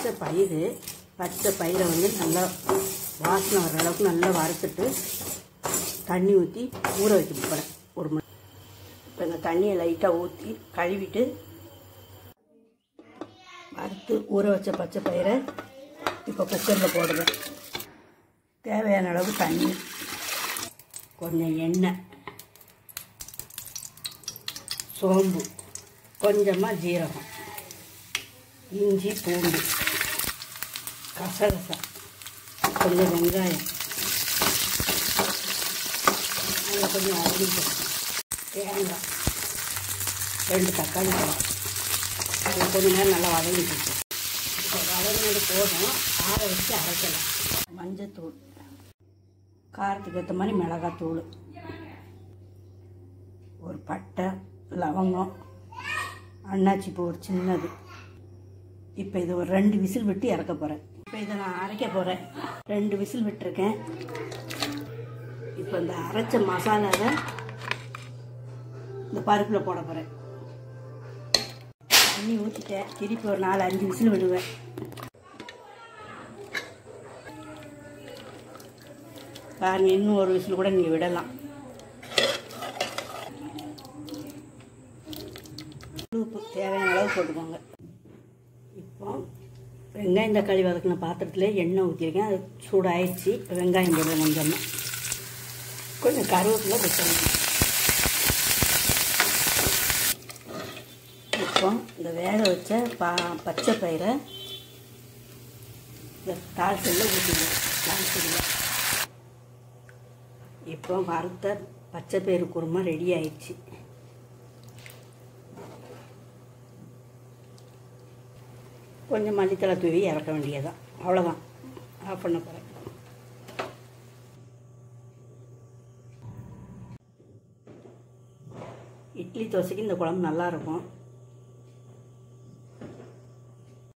பச்சை பயிறு பச்சை பயிரை வந்து நல்லா வாசனை வர்ற அளவுக்கு நல்லா வறுத்துட்டு தண்ணி ஊற்றி ஊற வச்சு போகிறேன் ஒரு மணி இப்போ இந்த தண்ணியை லைட்டாக ஊற்றி கழுவிட்டு வறுத்து ஊற வச்ச பச்சை பயிரை இப்போ குக்கரில் போடுவேன் தேவையான அளவு தண்ணி கொஞ்சம் எண்ணெய் சோம்பு கொஞ்சமாக ஜீரகம் இஞ்சி பூண்டு கசகசா கொஞ்சம் வெங்காயம் நல்லா கொஞ்சம் அரிஞ்சு தேங்காய் ரெண்டு தக்காளி பழம் அது கொஞ்ச நேரம் நல்லா வதங்கிட்டு இப்போ வதங்கினது போதும் ஆற வச்சு அரைக்கலாம் மஞ்சத்தூள் காரத்துக்கு ஏற்ற மாதிரி மிளகாத்தூள் ஒரு பட்டை லவங்கம் அன்னாச்சி பூ ஒரு சின்னது இப்போ இது ஒரு ரெண்டு விசில் விட்டு இறக்க போகிறேன் இப்போ இதை நான் அரைக்க போகிறேன் ரெண்டு விசில் விட்டுருக்கேன் இப்போ இந்த அரைச்ச மசாலாவை இந்த பருப்பில் போட போகிறேன் தண்ணி ஊற்றிட்டேன் திருப்பி ஒரு நாலு அஞ்சு விசில் விடுவேன் பாருங்க இன்னும் ஒரு விசில் கூட நீங்கள் விடலாம் உப்பு தேவையான அளவு போட்டுக்கோங்க இப்போ வெங்காயம் தக்காளி வதக்கின பாத்திரத்தில் எண்ணெய் ஊற்றிருக்கேன் அது சூடாயிடுச்சு இப்போ வெங்காயம் போடுவேன் கொஞ்சமாக கொஞ்சம் கருவேப்பிலை கொடுத்துருங்க இப்போ இந்த வேக வச்ச பா பச்சை பயிரை இந்த தாழ்சலில் ஊற்றிடுவோம் தாழ்சலில் இப்போ வறுத்த பச்சை பயிறு குருமா ரெடி ஆயிடுச்சு கொஞ்சம் மல்லித்தலை தூவி இறக்க வேண்டியதான் அவ்வளோதான் ஆஃப் பண்ண போகிறேன் இட்லி தோசைக்கு இந்த குழம்பு நல்லா இருக்கும்